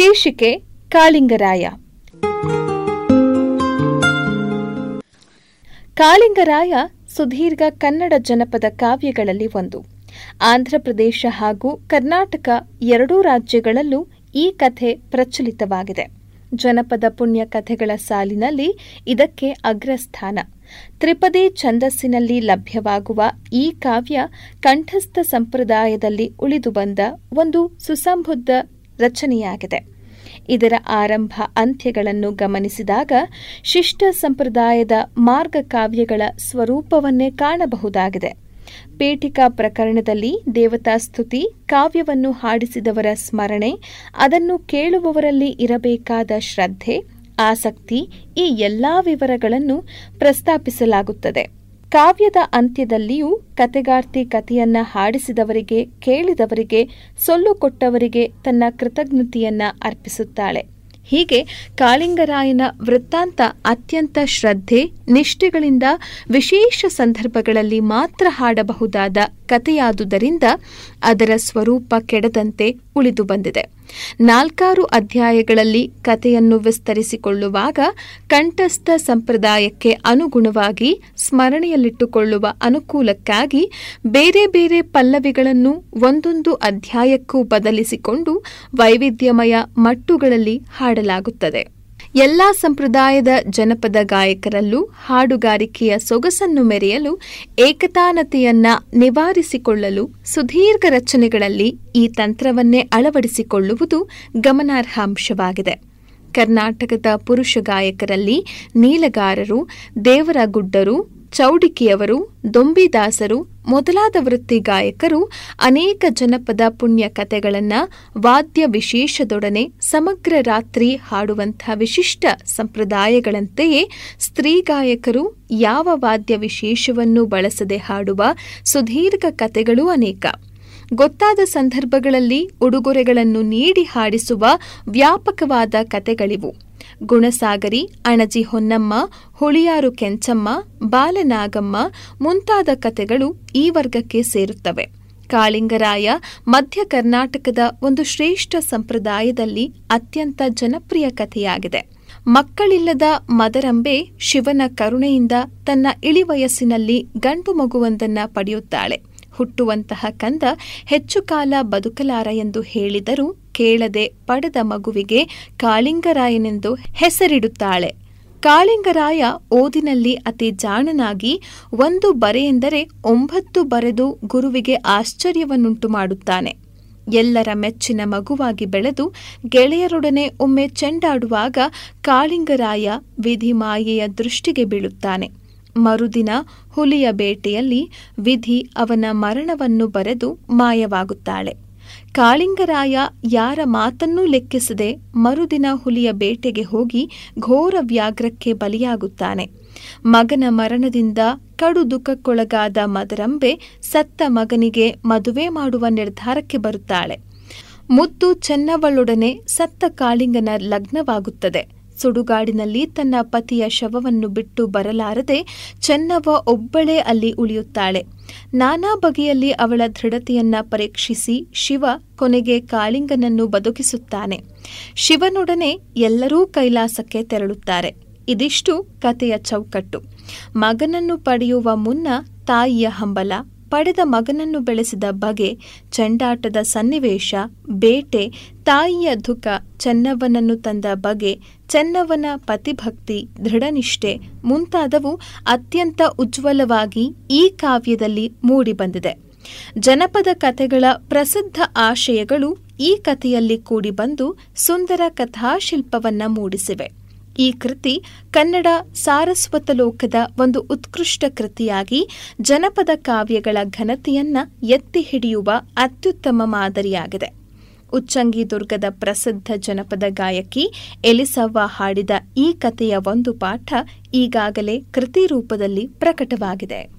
ಶೀರ್ಷಿಕೆ ಕಾಳಿಂಗರಾಯ ಕಾಳಿಂಗರಾಯ ಸುದೀರ್ಘ ಕನ್ನಡ ಜನಪದ ಕಾವ್ಯಗಳಲ್ಲಿ ಒಂದು ಆಂಧ್ರಪ್ರದೇಶ ಹಾಗೂ ಕರ್ನಾಟಕ ಎರಡೂ ರಾಜ್ಯಗಳಲ್ಲೂ ಈ ಕಥೆ ಪ್ರಚಲಿತವಾಗಿದೆ ಜನಪದ ಪುಣ್ಯ ಕಥೆಗಳ ಸಾಲಿನಲ್ಲಿ ಇದಕ್ಕೆ ಅಗ್ರಸ್ಥಾನ ತ್ರಿಪದಿ ಛಂದಸ್ಸಿನಲ್ಲಿ ಲಭ್ಯವಾಗುವ ಈ ಕಾವ್ಯ ಕಂಠಸ್ಥ ಸಂಪ್ರದಾಯದಲ್ಲಿ ಉಳಿದು ಬಂದ ಒಂದು ಸುಸಂಬುದ್ಧ ರಚನೆಯಾಗಿದೆ ಇದರ ಆರಂಭ ಅಂತ್ಯಗಳನ್ನು ಗಮನಿಸಿದಾಗ ಶಿಷ್ಟ ಸಂಪ್ರದಾಯದ ಮಾರ್ಗ ಕಾವ್ಯಗಳ ಸ್ವರೂಪವನ್ನೇ ಕಾಣಬಹುದಾಗಿದೆ ಪೀಠಿಕಾ ಪ್ರಕರಣದಲ್ಲಿ ದೇವತಾ ಸ್ತುತಿ ಕಾವ್ಯವನ್ನು ಹಾಡಿಸಿದವರ ಸ್ಮರಣೆ ಅದನ್ನು ಕೇಳುವವರಲ್ಲಿ ಇರಬೇಕಾದ ಶ್ರದ್ಧೆ ಆಸಕ್ತಿ ಈ ಎಲ್ಲಾ ವಿವರಗಳನ್ನು ಪ್ರಸ್ತಾಪಿಸಲಾಗುತ್ತದೆ ಕಾವ್ಯದ ಅಂತ್ಯದಲ್ಲಿಯೂ ಕತೆಗಾರ್ತಿ ಕಥೆಯನ್ನ ಹಾಡಿಸಿದವರಿಗೆ ಕೇಳಿದವರಿಗೆ ಸೊಲ್ಲು ಕೊಟ್ಟವರಿಗೆ ತನ್ನ ಕೃತಜ್ಞತೆಯನ್ನ ಅರ್ಪಿಸುತ್ತಾಳೆ ಹೀಗೆ ಕಾಳಿಂಗರಾಯನ ವೃತ್ತಾಂತ ಅತ್ಯಂತ ಶ್ರದ್ಧೆ ನಿಷ್ಠೆಗಳಿಂದ ವಿಶೇಷ ಸಂದರ್ಭಗಳಲ್ಲಿ ಮಾತ್ರ ಹಾಡಬಹುದಾದ ಕಥೆಯಾದುದರಿಂದ ಅದರ ಸ್ವರೂಪ ಕೆಡದಂತೆ ಉಳಿದು ಬಂದಿದೆ ನಾಲ್ಕಾರು ಅಧ್ಯಾಯಗಳಲ್ಲಿ ಕಥೆಯನ್ನು ವಿಸ್ತರಿಸಿಕೊಳ್ಳುವಾಗ ಕಂಠಸ್ಥ ಸಂಪ್ರದಾಯಕ್ಕೆ ಅನುಗುಣವಾಗಿ ಸ್ಮರಣೆಯಲ್ಲಿಟ್ಟುಕೊಳ್ಳುವ ಅನುಕೂಲಕ್ಕಾಗಿ ಬೇರೆ ಬೇರೆ ಪಲ್ಲವಿಗಳನ್ನು ಒಂದೊಂದು ಅಧ್ಯಾಯಕ್ಕೂ ಬದಲಿಸಿಕೊಂಡು ವೈವಿಧ್ಯಮಯ ಮಟ್ಟುಗಳಲ್ಲಿ ಹಾಡಲಾಗುತ್ತದೆ ಎಲ್ಲಾ ಸಂಪ್ರದಾಯದ ಜನಪದ ಗಾಯಕರಲ್ಲೂ ಹಾಡುಗಾರಿಕೆಯ ಸೊಗಸನ್ನು ಮೆರೆಯಲು ಏಕತಾನತೆಯನ್ನ ನಿವಾರಿಸಿಕೊಳ್ಳಲು ಸುದೀರ್ಘ ರಚನೆಗಳಲ್ಲಿ ಈ ತಂತ್ರವನ್ನೇ ಅಳವಡಿಸಿಕೊಳ್ಳುವುದು ಗಮನಾರ್ಹ ಅಂಶವಾಗಿದೆ ಕರ್ನಾಟಕದ ಪುರುಷ ಗಾಯಕರಲ್ಲಿ ನೀಲಗಾರರು ದೇವರಗುಡ್ಡರು ಚೌಡಿಕಿಯವರು ದೊಂಬಿದಾಸರು ಮೊದಲಾದ ವೃತ್ತಿ ಗಾಯಕರು ಅನೇಕ ಜನಪದ ಪುಣ್ಯ ಕಥೆಗಳನ್ನು ವಾದ್ಯ ವಿಶೇಷದೊಡನೆ ಸಮಗ್ರ ರಾತ್ರಿ ಹಾಡುವಂಥ ವಿಶಿಷ್ಟ ಸಂಪ್ರದಾಯಗಳಂತೆಯೇ ಸ್ತ್ರೀ ಗಾಯಕರು ಯಾವ ವಾದ್ಯ ವಿಶೇಷವನ್ನು ಬಳಸದೆ ಹಾಡುವ ಸುದೀರ್ಘ ಕಥೆಗಳೂ ಅನೇಕ ಗೊತ್ತಾದ ಸಂದರ್ಭಗಳಲ್ಲಿ ಉಡುಗೊರೆಗಳನ್ನು ನೀಡಿ ಹಾಡಿಸುವ ವ್ಯಾಪಕವಾದ ಕತೆಗಳಿವು ಗುಣಸಾಗರಿ ಅಣಜಿ ಹೊನ್ನಮ್ಮ ಹುಳಿಯಾರು ಕೆಂಚಮ್ಮ ಬಾಲನಾಗಮ್ಮ ಮುಂತಾದ ಕತೆಗಳು ಈ ವರ್ಗಕ್ಕೆ ಸೇರುತ್ತವೆ ಕಾಳಿಂಗರಾಯ ಮಧ್ಯ ಕರ್ನಾಟಕದ ಒಂದು ಶ್ರೇಷ್ಠ ಸಂಪ್ರದಾಯದಲ್ಲಿ ಅತ್ಯಂತ ಜನಪ್ರಿಯ ಕಥೆಯಾಗಿದೆ ಮಕ್ಕಳಿಲ್ಲದ ಮದರಂಬೆ ಶಿವನ ಕರುಣೆಯಿಂದ ತನ್ನ ಇಳಿವಯಸ್ಸಿನಲ್ಲಿ ಗಂಡು ಮಗುವೊಂದನ್ನ ಪಡೆಯುತ್ತಾಳೆ ಹುಟ್ಟುವಂತಹ ಕಂದ ಹೆಚ್ಚು ಕಾಲ ಬದುಕಲಾರ ಎಂದು ಹೇಳಿದರೂ ಕೇಳದೆ ಪಡೆದ ಮಗುವಿಗೆ ಕಾಳಿಂಗರಾಯನೆಂದು ಹೆಸರಿಡುತ್ತಾಳೆ ಕಾಳಿಂಗರಾಯ ಓದಿನಲ್ಲಿ ಅತಿ ಜಾಣನಾಗಿ ಒಂದು ಬರೆಯೆಂದರೆ ಒಂಬತ್ತು ಬರೆದು ಗುರುವಿಗೆ ಆಶ್ಚರ್ಯವನ್ನುಂಟು ಮಾಡುತ್ತಾನೆ ಎಲ್ಲರ ಮೆಚ್ಚಿನ ಮಗುವಾಗಿ ಬೆಳೆದು ಗೆಳೆಯರೊಡನೆ ಒಮ್ಮೆ ಚೆಂಡಾಡುವಾಗ ಕಾಳಿಂಗರಾಯ ವಿಧಿಮಾಯೆಯ ದೃಷ್ಟಿಗೆ ಬೀಳುತ್ತಾನೆ ಮರುದಿನ ಹುಲಿಯ ಬೇಟೆಯಲ್ಲಿ ವಿಧಿ ಅವನ ಮರಣವನ್ನು ಬರೆದು ಮಾಯವಾಗುತ್ತಾಳೆ ಕಾಳಿಂಗರಾಯ ಯಾರ ಮಾತನ್ನೂ ಲೆಕ್ಕಿಸದೆ ಮರುದಿನ ಹುಲಿಯ ಬೇಟೆಗೆ ಹೋಗಿ ಘೋರ ವ್ಯಾಘ್ರಕ್ಕೆ ಬಲಿಯಾಗುತ್ತಾನೆ ಮಗನ ಮರಣದಿಂದ ಕಡು ದುಃಖಕ್ಕೊಳಗಾದ ಮದರಂಬೆ ಸತ್ತ ಮಗನಿಗೆ ಮದುವೆ ಮಾಡುವ ನಿರ್ಧಾರಕ್ಕೆ ಬರುತ್ತಾಳೆ ಮುದ್ದು ಚೆನ್ನವಳೊಡನೆ ಸತ್ತ ಕಾಳಿಂಗನ ಲಗ್ನವಾಗುತ್ತದೆ ಸುಡುಗಾಡಿನಲ್ಲಿ ತನ್ನ ಪತಿಯ ಶವವನ್ನು ಬಿಟ್ಟು ಬರಲಾರದೆ ಚೆನ್ನವ್ವ ಒಬ್ಬಳೇ ಅಲ್ಲಿ ಉಳಿಯುತ್ತಾಳೆ ನಾನಾ ಬಗೆಯಲ್ಲಿ ಅವಳ ದೃಢತೆಯನ್ನ ಪರೀಕ್ಷಿಸಿ ಶಿವ ಕೊನೆಗೆ ಕಾಳಿಂಗನನ್ನು ಬದುಕಿಸುತ್ತಾನೆ ಶಿವನೊಡನೆ ಎಲ್ಲರೂ ಕೈಲಾಸಕ್ಕೆ ತೆರಳುತ್ತಾರೆ ಇದಿಷ್ಟು ಕಥೆಯ ಚೌಕಟ್ಟು ಮಗನನ್ನು ಪಡೆಯುವ ಮುನ್ನ ತಾಯಿಯ ಹಂಬಲ ಪಡೆದ ಮಗನನ್ನು ಬೆಳೆಸಿದ ಬಗೆ ಚೆಂಡಾಟದ ಸನ್ನಿವೇಶ ಬೇಟೆ ತಾಯಿಯ ದುಃಖ ಚೆನ್ನವ್ವನನ್ನು ತಂದ ಬಗೆ ಚೆನ್ನವ್ವನ ಪತಿಭಕ್ತಿ ದೃಢನಿಷ್ಠೆ ಮುಂತಾದವು ಅತ್ಯಂತ ಉಜ್ವಲವಾಗಿ ಈ ಕಾವ್ಯದಲ್ಲಿ ಮೂಡಿಬಂದಿದೆ ಜನಪದ ಕಥೆಗಳ ಪ್ರಸಿದ್ಧ ಆಶಯಗಳು ಈ ಕಥೆಯಲ್ಲಿ ಕೂಡಿಬಂದು ಸುಂದರ ಕಥಾಶಿಲ್ಪವನ್ನ ಮೂಡಿಸಿವೆ ಈ ಕೃತಿ ಕನ್ನಡ ಸಾರಸ್ವತ ಲೋಕದ ಒಂದು ಉತ್ಕೃಷ್ಟ ಕೃತಿಯಾಗಿ ಜನಪದ ಕಾವ್ಯಗಳ ಘನತೆಯನ್ನ ಎತ್ತಿ ಹಿಡಿಯುವ ಅತ್ಯುತ್ತಮ ಮಾದರಿಯಾಗಿದೆ ಉಚ್ಚಂಗಿ ದುರ್ಗದ ಪ್ರಸಿದ್ಧ ಜನಪದ ಗಾಯಕಿ ಎಲಿಸವ್ವ ಹಾಡಿದ ಈ ಕಥೆಯ ಒಂದು ಪಾಠ ಈಗಾಗಲೇ ಕೃತಿ ರೂಪದಲ್ಲಿ ಪ್ರಕಟವಾಗಿದೆ